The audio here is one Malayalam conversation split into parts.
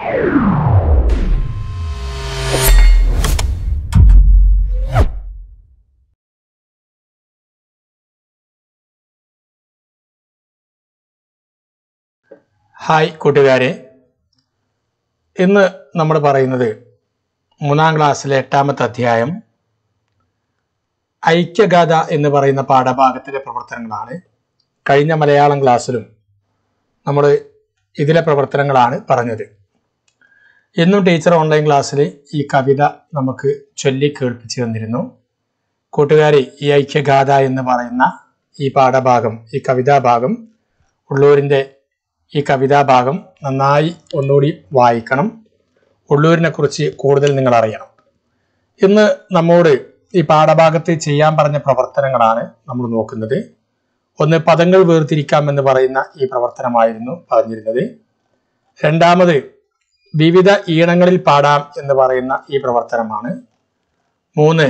ഹായ് കൂട്ടുകാരെ ഇന്ന് നമ്മൾ പറയുന്നത് മൂന്നാം ക്ലാസ്സിലെ എട്ടാമത്തെ അധ്യായം ഐക്യഗാഥ എന്ന് പറയുന്ന പാഠഭാഗത്തിലെ പ്രവർത്തനങ്ങളാണ് കഴിഞ്ഞ മലയാളം ക്ലാസ്സിലും നമ്മൾ ഇതിലെ പ്രവർത്തനങ്ങളാണ് പറഞ്ഞത് ഇന്നും ടീച്ചർ ഓൺലൈൻ ക്ലാസ്സിൽ ഈ കവിത നമുക്ക് ചൊല്ലി കേൾപ്പിച്ചു തന്നിരുന്നു കൂട്ടുകാരെ ഈ ഐക്യഗാഥ എന്ന് പറയുന്ന ഈ പാഠഭാഗം ഈ കവിതാഭാഗം ഉള്ളൂരിൻ്റെ ഈ കവിതാഭാഗം നന്നായി ഒന്നുകൂടി വായിക്കണം ഉള്ളൂരിനെ കുറിച്ച് കൂടുതൽ നിങ്ങൾ അറിയണം ഇന്ന് നമ്മോട് ഈ പാഠഭാഗത്ത് ചെയ്യാൻ പറഞ്ഞ പ്രവർത്തനങ്ങളാണ് നമ്മൾ നോക്കുന്നത് ഒന്ന് പദങ്ങൾ വേർതിരിക്കാം എന്ന് പറയുന്ന ഈ പ്രവർത്തനമായിരുന്നു പറഞ്ഞിരുന്നത് രണ്ടാമത് വിവിധ ഈണങ്ങളിൽ പാടാം എന്ന് പറയുന്ന ഈ പ്രവർത്തനമാണ് മൂന്ന്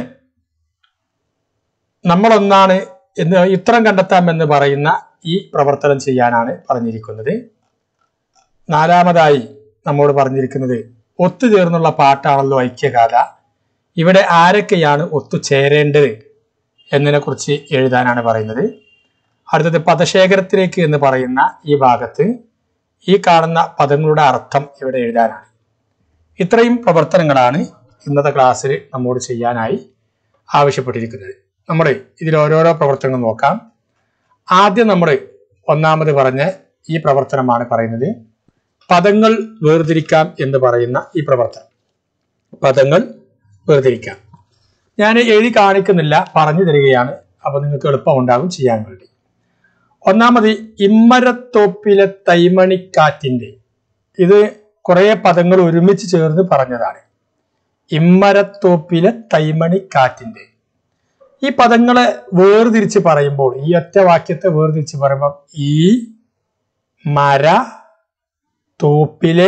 നമ്മളൊന്നാണ് എന്ന് ഇത്രം കണ്ടെത്താം എന്ന് പറയുന്ന ഈ പ്രവർത്തനം ചെയ്യാനാണ് പറഞ്ഞിരിക്കുന്നത് നാലാമതായി നമ്മോട് പറഞ്ഞിരിക്കുന്നത് ഒത്തുചേർന്നുള്ള പാട്ടാണല്ലോ ഐക്യഗാഥ ഇവിടെ ആരൊക്കെയാണ് ഒത്തുചേരേണ്ടത് എന്നതിനെ കുറിച്ച് എഴുതാനാണ് പറയുന്നത് അടുത്തത് പദശേഖരത്തിലേക്ക് എന്ന് പറയുന്ന ഈ ഭാഗത്ത് ഈ കാണുന്ന പദങ്ങളുടെ അർത്ഥം ഇവിടെ എഴുതാനാണ് ഇത്രയും പ്രവർത്തനങ്ങളാണ് ഇന്നത്തെ ക്ലാസ്സിൽ നമ്മോട് ചെയ്യാനായി ആവശ്യപ്പെട്ടിരിക്കുന്നത് നമ്മൾ ഇതിൽ ഓരോരോ പ്രവർത്തനങ്ങൾ നോക്കാം ആദ്യം നമ്മൾ ഒന്നാമത് പറഞ്ഞ ഈ പ്രവർത്തനമാണ് പറയുന്നത് പദങ്ങൾ വേർതിരിക്കാം എന്ന് പറയുന്ന ഈ പ്രവർത്തനം പദങ്ങൾ വേർതിരിക്കാം ഞാൻ എഴുതി കാണിക്കുന്നില്ല പറഞ്ഞു തരികയാണ് അപ്പൊ നിങ്ങൾക്ക് എളുപ്പമുണ്ടാകും ചെയ്യാൻ വേണ്ടി ഒന്നാമത് ഇമ്മരത്തോപ്പിലെ തൈമണിക്കാറ്റിന്റെ ഇത് കുറെ പദങ്ങൾ ഒരുമിച്ച് ചേർന്ന് പറഞ്ഞതാണ് ഇമ്മരത്തോപ്പിലെ തൈമണിക്കാറ്റിന്റെ ഈ പദങ്ങളെ വേർതിരിച്ച് പറയുമ്പോൾ ഈ ഒറ്റ വാക്യത്തെ വേർതിരിച്ച് പറയുമ്പോൾ ഈ മര തോപ്പിലെ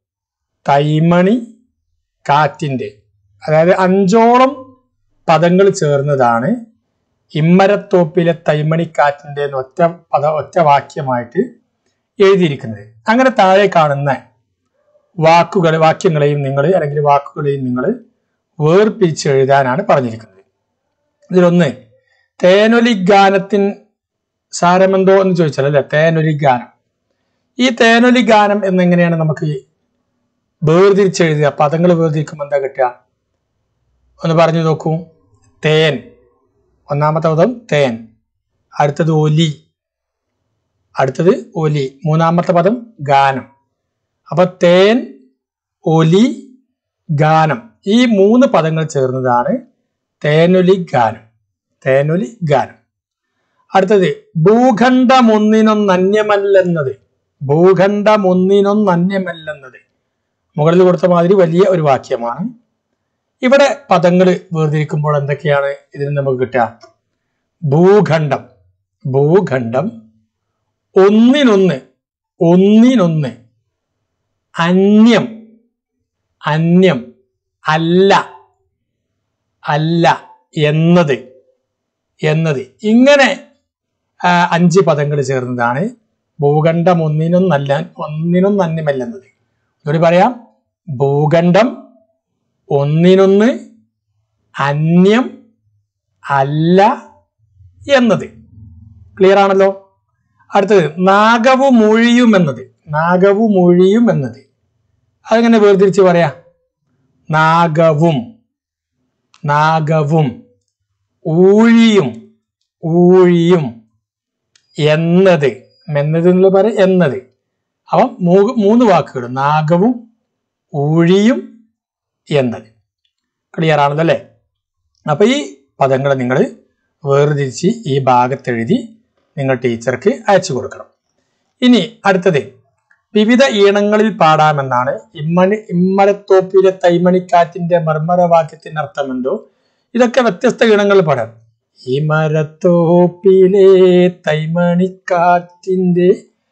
തൈമണി കാറ്റിന്റെ അതായത് അഞ്ചോളം പദങ്ങൾ ചേർന്നതാണ് ഇമ്മരത്തോപ്പിലെ തൈമണിക്കാറ്റിന്റെ എന്ന് ഒറ്റ പദ ഒറ്റ വാക്യമായിട്ട് എഴുതിയിരിക്കുന്നത് അങ്ങനെ താഴെ കാണുന്ന വാക്കുകൾ വാക്യങ്ങളെയും നിങ്ങൾ അല്ലെങ്കിൽ വാക്കുകളെയും നിങ്ങൾ വേർപിരിച്ച് എഴുതാനാണ് പറഞ്ഞിരിക്കുന്നത് ഇതിലൊന്ന് തേനൊലി ഗാനത്തിൻ സാരമെന്തോ എന്ന് ചോദിച്ചാൽ അല്ലെ തേനൊലി ഗാനം ഈ തേനൊലി ഗാനം എന്നെങ്ങനെയാണ് നമുക്ക് വേർതിരിച്ച് എഴുതുക പദങ്ങൾ വേർതിരിക്കുമ്പോൾ എന്താ കിട്ടുക ഒന്ന് പറഞ്ഞു നോക്കൂ തേൻ ഒന്നാമത്തെ പദം തേൻ അടുത്തത് ഒലി അടുത്തത് ഒലി മൂന്നാമത്തെ പദം ഗാനം അപ്പൊ തേൻ ഒലി ഗാനം ഈ മൂന്ന് പദങ്ങൾ ചേർന്നതാണ് തേനൊലി ഗാനം തേനൊലി ഗാനം അടുത്തത് ഭൂഖണ്ഡമൊന്നിനൊന്നന്യമല്ലെന്നത് ഭൂഖണ്ഡമൊന്നിനൊന്നന്യമല്ലെന്നത് മുകളിൽ കൊടുത്ത മാതിരി വലിയ ഒരു വാക്യമാണ് ഇവിടെ പദങ്ങൾ വേർതിരിക്കുമ്പോൾ എന്തൊക്കെയാണ് ഇതിന് നമുക്ക് കിട്ടുക ഭൂഖണ്ഡം ഭൂഖണ്ഡം ഒന്നിനൊന്ന് ഒന്നിനൊന്ന് അന്യം അന്യം അല്ല അല്ല എന്നത് എന്നത് ഇങ്ങനെ ആ, അഞ്ച് പദങ്ങൾ ചേർന്നതാണ് ഭൂഖണ്ഡം ഒന്നിനൊന്നല്ല ഒന്നിനൊന്നന്യമല്ലെന്നത് ഇതോടെ പറയാം ഭൂഖണ്ഡം ഒന്നിനൊന്ന് അന്യം അല്ല എന്നത് ക്ലിയർ ആണല്ലോ അടുത്തത് നാഗവു മൊഴിയും എന്നത് നാഗവു മൊഴിയും എന്നത് അതെങ്ങനെ വേർതിരിച്ച് പറയാ നാഗവും നാഗവും ഊഴിയും ഊഴിയും എന്നത് എന്നത് എന്നുള്ള പറയാം എന്നത് അപ്പം മൂ- മൂന്ന് വാക്കുകൾ നാഗവും ഊഴിയും എന്നത് ക്ലിയർ ആണല്ലോ അല്ലേ അപ്പൊ ഈ പദങ്ങൾ നിങ്ങൾ വേർതിരിച്ച് ഈ ഭാഗത്തെഴുതി നിങ്ങൾ ടീച്ചർക്ക് അയച്ചു കൊടുക്കണം ഇനി അടുത്തത് വിവിധ ഈണങ്ങളിൽ പാടാമെന്നാണ് ഇമ്മണി ഇമ്മരത്തോപ്പിലെ തൈമണിക്കാറ്റിന്റെ മർമ്മരവാക്യത്തിന്റെ അർത്ഥമെന്തോ ഇതൊക്കെ വ്യത്യസ്ത ഈണങ്ങളിൽ പാടാം ഈ മരത്തോപ്പിലെ തൈമണിക്കാറ്റിന്റെ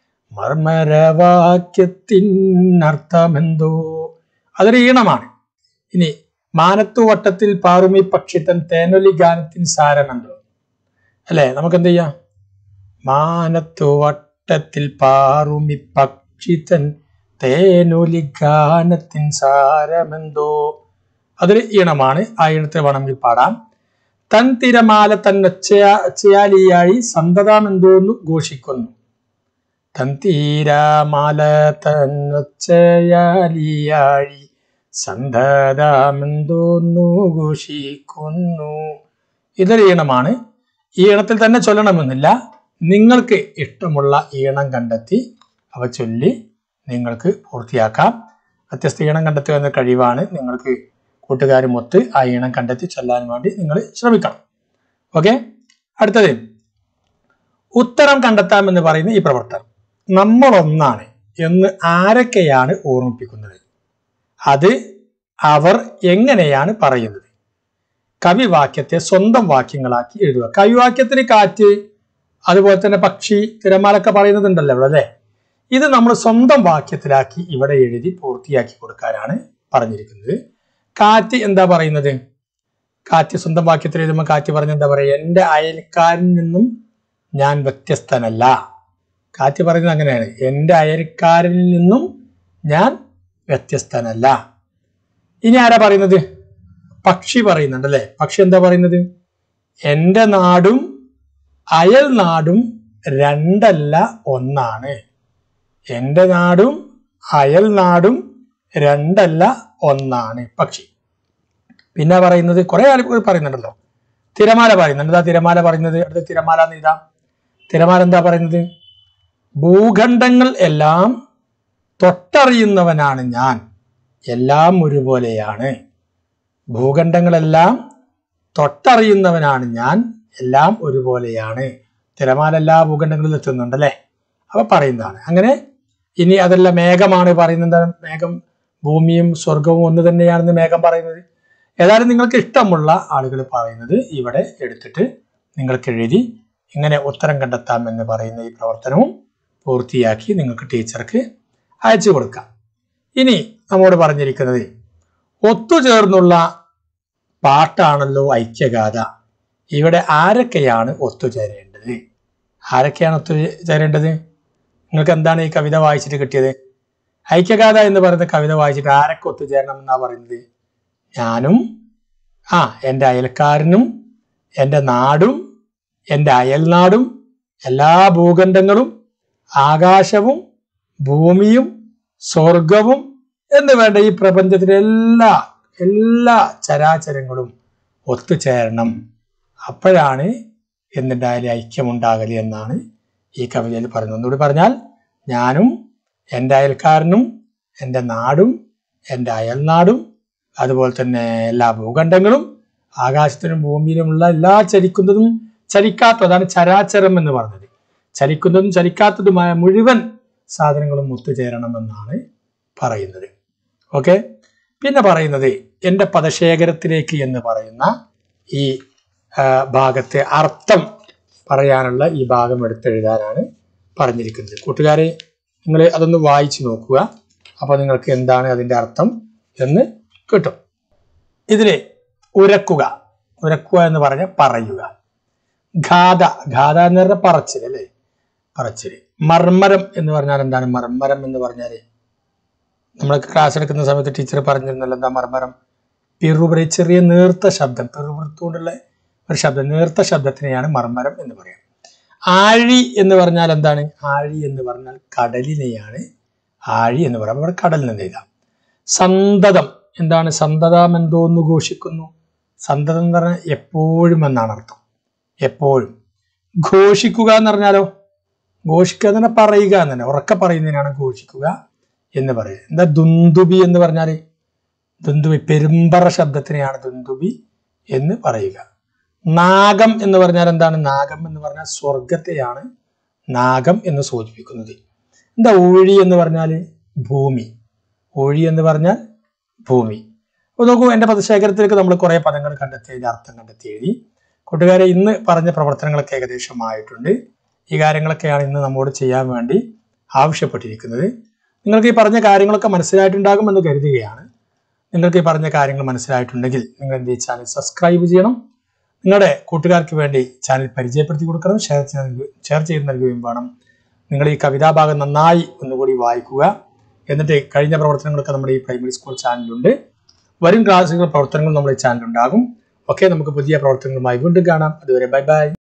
മർമ്മരവാക്യത്തിനർത്ഥമെന്തോ അതൊരു ഈണമാണ് ഇനി മാനത്തുവട്ടത്തിൽ പാറുമി പക്ഷിത്തൻ തേനൊലി ഗാനത്തിൻ സാരമെന്തോ അല്ലെ നമുക്ക് എന്ത് ചെയ്യാം മാനത്തുവട്ടത്തിൽ പാറുമി പക്ഷിത്തൻ തേനൊലിഗാനത്തിൻ സാരമെന്തോ അതൊരു ഈണമാണ് ആ ഈണത്തെ വേണമെങ്കിൽ പാടാം തൻ തിരമാല തന്നൊച്ചയാലിയായി സന്തതമെന്തോന്നു ഘോഷിക്കുന്നു തൻ തീരാമാല തന്നൊച്ചയാലിയായി സന്തതമെന്തോന്നു ഘോഷിക്കുന്നു ഇതൊരു ഈണമാണ് ഈ ഈണത്തിൽ തന്നെ ചൊല്ലണമെന്നില്ല നിങ്ങൾക്ക് ഇഷ്ടമുള്ള ഈണം കണ്ടെത്തി അവ ചൊല്ലി നിങ്ങൾക്ക് പൂർത്തിയാക്കാം വ്യത്യസ്ത ഈണം കണ്ടെത്തുക എന്ന കഴിവാണ് നിങ്ങൾക്ക് കൂട്ടുകാരുമൊത്ത് ആ ഈണം കണ്ടെത്തി ചൊല്ലാൻ വേണ്ടി നിങ്ങൾ ശ്രമിക്കണം ഓക്കെ അടുത്തത് ഉത്തരം കണ്ടെത്താം എന്ന് പറയുന്ന ഈ പ്രവർത്തനം നമ്മൾ ഒന്നാണ് എന്ന് ആരൊക്കെയാണ് ഓർമ്മിപ്പിക്കുന്നത് അത് അവർ എങ്ങനെയാണ് പറയുന്നത് കവിവാക്യത്തെ സ്വന്തം വാക്യങ്ങളാക്കി എഴുതുക കവിവാക്യത്തിന് കാറ്റ് അതുപോലെ തന്നെ പക്ഷി തിരമാലൊക്കെ പറയുന്നതുണ്ടല്ലോ ഇവിടെ അല്ലെ ഇത് നമ്മൾ സ്വന്തം വാക്യത്തിലാക്കി ഇവിടെ എഴുതി പൂർത്തിയാക്കി കൊടുക്കാനാണ് പറഞ്ഞിരിക്കുന്നത് കാറ്റ് എന്താ പറയുന്നത് കാറ്റ് സ്വന്തം വാക്യത്തിൽ എഴുതുമ്പോൾ കാറ്റ് പറഞ്ഞ എന്താ പറയുക എൻ്റെ അയൽക്കാരിൽ നിന്നും ഞാൻ വ്യത്യസ്തനല്ല കാറ്റ് പറയുന്നത് അങ്ങനെയാണ് എൻ്റെ അയൽക്കാരിൽ നിന്നും ഞാൻ വ്യത്യസ്തനല്ല ഇനി ആരാ പറയുന്നത് പക്ഷി പറയുന്നുണ്ട് അല്ലെ പക്ഷി എന്താ പറയുന്നത് എൻ്റെ നാടും അയൽ നാടും രണ്ടല്ല ഒന്നാണ് എൻ്റെ നാടും അയൽ നാടും രണ്ടല്ല ഒന്നാണ് പക്ഷി പിന്നെ പറയുന്നത് കുറെ ആളുകൾ പറയുന്നുണ്ടല്ലോ തിരമാല പറയുന്നുണ്ട് എന്താ തിരമാല പറയുന്നത് അടുത്ത തിരമാല എന്ന് എഴുതാം തിരമാല എന്താ പറയുന്നത് ഭൂഖണ്ഡങ്ങൾ എല്ലാം തൊട്ടറിയുന്നവനാണ് ഞാൻ എല്ലാം ഒരുപോലെയാണ് ഭൂഖണ്ഡങ്ങളെല്ലാം തൊട്ടറിയുന്നവനാണ് ഞാൻ എല്ലാം ഒരുപോലെയാണ് തിരമാല എല്ലാ ഭൂഖണ്ഡങ്ങളിലും എത്തുന്നുണ്ട് അല്ലെ അപ്പൊ പറയുന്നതാണ് അങ്ങനെ ഇനി അതല്ല മേഘമാണ് പറയുന്നത് മേഘം ഭൂമിയും സ്വർഗവും ഒന്ന് തന്നെയാണെന്ന് മേഘം പറയുന്നത് ഏതായാലും നിങ്ങൾക്ക് ഇഷ്ടമുള്ള ആളുകൾ പറയുന്നത് ഇവിടെ എടുത്തിട്ട് നിങ്ങൾക്ക് എഴുതി ഇങ്ങനെ ഉത്തരം കണ്ടെത്താം എന്ന് പറയുന്ന ഈ പ്രവർത്തനവും പൂർത്തിയാക്കി നിങ്ങൾക്ക് ടീച്ചർക്ക് അയച്ചു കൊടുക്കാം ഇനി നമ്മോട് പറഞ്ഞിരിക്കുന്നത് ഒത്തുചേർന്നുള്ള പാട്ടാണല്ലോ ഐക്യഗാഥ ഇവിടെ ആരൊക്കെയാണ് ഒത്തുചേരേണ്ടത് ആരൊക്കെയാണ് ഒത്തുചേരേണ്ടത് നിങ്ങൾക്ക് എന്താണ് ഈ കവിത വായിച്ചിട്ട് കിട്ടിയത് ഐക്യഗാഥ എന്ന് പറയുന്ന കവിത വായിച്ചിട്ട് ആരൊക്കെ ഒത്തുചേരണം എന്നാ പറയുന്നത് ഞാനും ആ എൻ്റെ അയൽക്കാരനും എൻ്റെ നാടും എൻ്റെ അയൽനാടും എല്ലാ ഭൂഖണ്ഡങ്ങളും ആകാശവും ഭൂമിയും സ്വർഗവും എന്ന് വേണ്ട ഈ പ്രപഞ്ചത്തിലെ എല്ലാ എല്ലാ ചരാചരങ്ങളും ഒത്തുചേരണം അപ്പോഴാണ് എന്നിട്ടായാലും ഐക്യമുണ്ടാകല് എന്നാണ് ഈ കവിതയിൽ പറയുന്നത് ഒന്നുകൂടി പറഞ്ഞാൽ ഞാനും എൻ്റെ അയൽക്കാരനും എൻ്റെ നാടും എൻ്റെ അയൽനാടും അതുപോലെ തന്നെ എല്ലാ ഭൂഖണ്ഡങ്ങളും ആകാശത്തിനും ഭൂമിയിലുമുള്ള എല്ലാ ചലിക്കുന്നതും ചലിക്കാത്തതും അതാണ് ചരാചരം എന്ന് പറഞ്ഞത് ചലിക്കുന്നതും ചലിക്കാത്തതുമായ മുഴുവൻ സാധനങ്ങളും ഒത്തുചേരണമെന്നാണ് പറയുന്നത് ഓക്കെ പിന്നെ പറയുന്നത് എൻ്റെ പദശേഖരത്തിലേക്ക് എന്ന് പറയുന്ന ഈ ആ, ഭാഗത്തെ അർത്ഥം പറയാനുള്ള ഈ ഭാഗം എടുത്തെഴുതാനാണ് പറഞ്ഞിരിക്കുന്നത് കൂട്ടുകാരെ നിങ്ങൾ അതൊന്ന് വായിച്ചു നോക്കുക അപ്പോൾ നിങ്ങൾക്ക് എന്താണ് അതിൻ്റെ അർത്ഥം എന്ന് കിട്ടും ഇതിലെ ഉരക്കുക ഉരക്കുക എന്ന് പറഞ്ഞ പറയുക ഘാത ഘാത എന്ന് പറഞ്ഞാൽ പറച്ചിൽ അല്ലേ പറച്ചിൽ മർമ്മരം എന്ന് പറഞ്ഞാൽ എന്താണ് മർമ്മരം എന്ന് പറഞ്ഞാൽ നമ്മൾ ക്ലാസ് എടുക്കുന്ന സമയത്ത് ടീച്ചർ പറഞ്ഞിരുന്നല്ലോ എന്താ മർമ്മരം പിറുപിറി ചെറിയ നേർത്ത ശബ്ദം പിറുപിറുത്തുകൊണ്ടുള്ള ഒരു ശബ്ദം നേർത്ത ശബ്ദത്തിനെയാണ് മർമ്മരം എന്ന് പറയുക ആഴി എന്ന് പറഞ്ഞാൽ എന്താണ് ആഴി എന്ന് പറഞ്ഞാൽ കടലിനെയാണ് ആഴി എന്ന് പറയുന്നത് അവിടെ കടലിൽ നിന്ന് എഴുതാം സന്തതം എന്താണ് സന്തതം എന്തോന്ന് ഘോഷിക്കുന്നു സന്തതം എന്ന് പറഞ്ഞാൽ എപ്പോഴും എന്നാണ് അർത്ഥം എപ്പോഴും ഘോഷിക്കുക എന്ന് പറഞ്ഞാലോ ഘോഷിക്കുക എന്ന് പറഞ്ഞാൽ പറയുക എന്ന് തന്നെ ഉറക്കെ പറയുന്നതിനാണ് ഘോഷിക്കുക എന്ന് പറയുന്നത് എന്താ ദുന്ദുബി എന്ന് പറഞ്ഞാൽ ദുന്ദുബി പെരുമ്പറ ശബ്ദത്തിനെയാണ് ദുന്ദുബി എന്ന് പറയുക നാഗം എന്ന് പറഞ്ഞാൽ എന്താണ് നാഗം എന്ന് പറഞ്ഞാൽ സ്വർഗത്തെയാണ് നാഗം എന്ന് സൂചിപ്പിക്കുന്നത് എന്താ ഊഴി എന്ന് പറഞ്ഞാൽ ഭൂമി ഊഴി എന്ന് പറഞ്ഞാൽ ഭൂമി അപ്പോൾ നോക്കൂ എൻ്റെ പദശേഖരത്തിലേക്ക് നമ്മൾ കുറേ പദങ്ങൾ കണ്ടെത്തി അതിൻ്റെ അർത്ഥം കണ്ടെത്തി എഴുതി കൂട്ടുകാരെ ഇന്ന് പറഞ്ഞ പ്രവർത്തനങ്ങളൊക്കെ ഏകദേശമായിട്ടുണ്ട് ഈ കാര്യങ്ങളൊക്കെയാണ് ഇന്ന് നമ്മോട് ചെയ്യാൻ വേണ്ടി ആവശ്യപ്പെട്ടിരിക്കുന്നത് നിങ്ങൾക്ക് ഈ പറഞ്ഞ കാര്യങ്ങളൊക്കെ മനസ്സിലായിട്ടുണ്ടാകുമെന്ന് കരുതുകയാണ് നിങ്ങൾക്ക് ഈ പറഞ്ഞ കാര്യങ്ങൾ മനസ്സിലായിട്ടുണ്ടെങ്കിൽ നിങ്ങൾ എന്ത് ചെയ്യും ചാനൽ സബ്സ്ക്രൈബ് ചെയ്യണം നിങ്ങളുടെ കൂട്ടുകാർക്ക് വേണ്ടി ചാനൽ പരിചയപ്പെടുത്തി കൊടുക്കണം ഷെയർ ചെയ്ത് നൽകു- ഷെയർ ചെയ്ത് നൽകുകയും വേണം നിങ്ങൾ ഈ കവിതാഭാഗം നന്നായി ഒന്നുകൂടി വായിക്കുക എന്നിട്ട് കഴിഞ്ഞ പ്രവർത്തനങ്ങളൊക്കെ നമ്മുടെ ഈ പ്രൈമറി സ്കൂൾ ചാനലിലുണ്ട് വരും ക്ലാസ്സുകൾ പ്രവർത്തനങ്ങൾ നമ്മുടെ ചാനലുണ്ടാകും ഓക്കെ നമുക്ക് പുതിയ പ്രവർത്തനങ്ങളുമായി വീണ്ടും കാണാം അതുവരെ ബൈ ബൈ